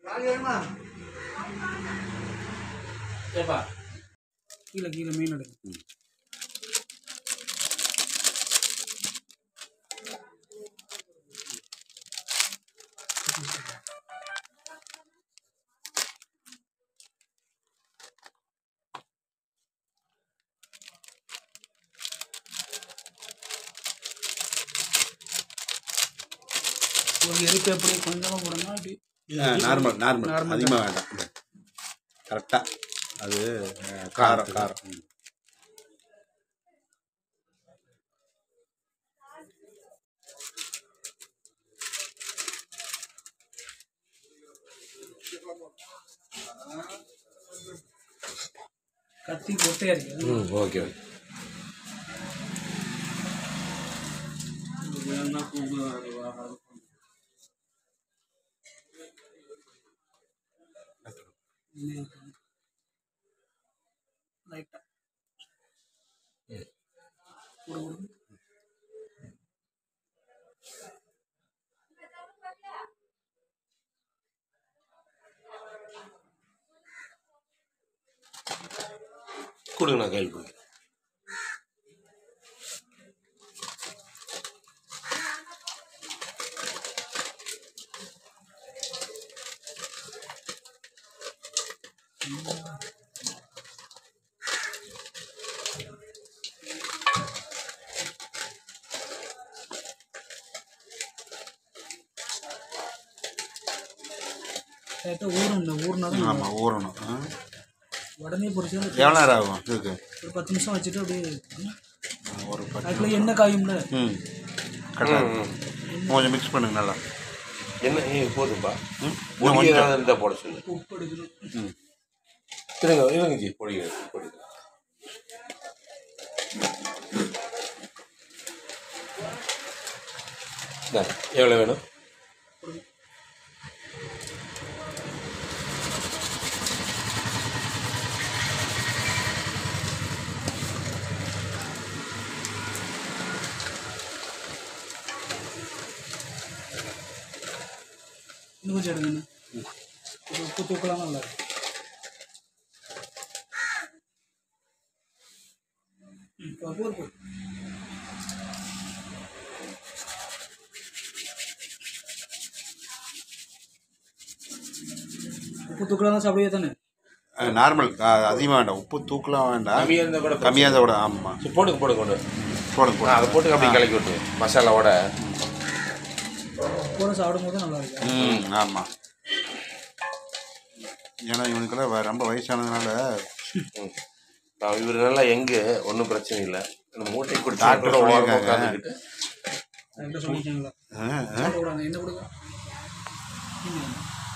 ஏப்பா கீழே கீழே மீன் எடுக்கு ஒரு எரிப்பு எப்படி கொஞ்சமாக போடணும் அப்படி நார்மல் நார்மல் Normal அதிகமாக வேண்டாம் கரெக்டாக அது அஹ், காரம் காரம் ம். கத்தி கொட்டையா இருக்கு ம் ஓகே ஓகே லைட்டா கொடுங்க நான் கையில் கொடுங்க லைட்டா ஊறும் இந்த ஊறினா தான் ஆமாம் ஊறணும் ஆ. உடனே பொரிச்சு எவ்வளோ நேரம் ஆகும் இதுக்கு ஒரு பத்து நிமிஷம் வச்சுட்டு அப்படியே ஒரு பத்து அதுக்குள்ள எண்ணெய் காயும்ல ம் கரெக்டாக ம், ம். கொஞ்சம் மிக்ஸ் பண்ணுங்க நல்லா என்ன ஏ போதும்பா ம் பொடி இன்னும் கொஞ்சம். ஏதாவது இருந்தால் போட சொல்லு உப்பு எடுக்கணும் ம் இருங்க இருங்க ஜி பொடி பொடி இந்தாங்க, எவ்வளோ வேணும் இன்னும் கொஞ்சம் எடுங்கண்ணா இது உப்பு தூக்கலாம் நல்லா இருக்கும் ம், இப்போ போதும் போதும். உப்பு தூக்கலாம் தான் சாப்பிடுவே தானே நார்மல் அதிகமாக வேண்டாம் உப்பு தூக்கலாம் வேண்டாம் கம்மியாக இருந்தால் கூட கம்மியாக இருந்தால் கூட ஆமாம் சரி, போடுங்க போடுங்க கொண்டு போடுங்க ஆ, அதை போடுங்க போட்டு அப்படியே கலக்கி விட்டு மசாலாவோட கூட சாப்பிடும் போது நல்லா இருக்கும் ம் ஆமாம் ஏன்னா இவனுக்கெல்லாம் வ- ரொம்ப வயசானதுனால ம். நான் இவர் நல்லா எங்கே ஒன்றும் பிரச்சனை இல்லை இந்த மூட்டை கொடுத்து டாக்டர் கூட ஓரமாக சொல்லியிருக்காங்க. உட்காந்துக்கிட்டு கரெக்டாக சொல்லிட்டீங்களா ஆ, ஆ. சாப்பிடக்கூடாது என்ன கொடுங்க ம்.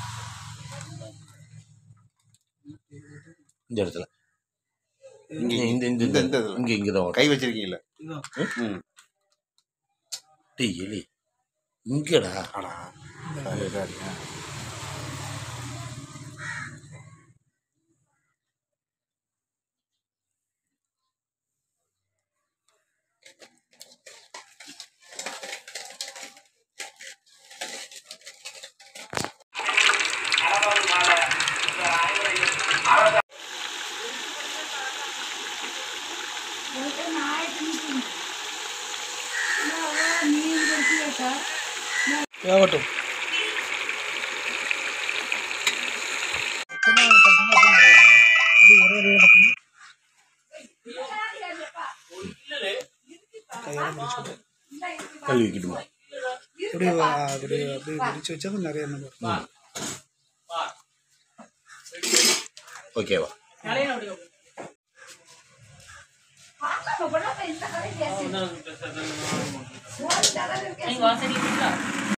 இந்த இடத்துல இங்கே இந்த இந்த இந்த- இந்த இந்த இதுல. இங்கே இங்கே தான் கை வச்சிருக்கீங்களா இதுதான் ம் டீ எலி இங்கடா அடா சரி சரி ஆ. வேகட்டும் சும்மா ஒரு பத்து நிமிஷம் அப்படியே அப்படியே ஒரே ரேட் பண்ணி கையால் முடிச்சு விட்டு கழுவி வைக்கணுமா அப்படியே வா- அப்படியே அப்படியே முடிச்சு வச்சா தான் நிறைய நம்ம ஓகேவா நீங்க வாசனை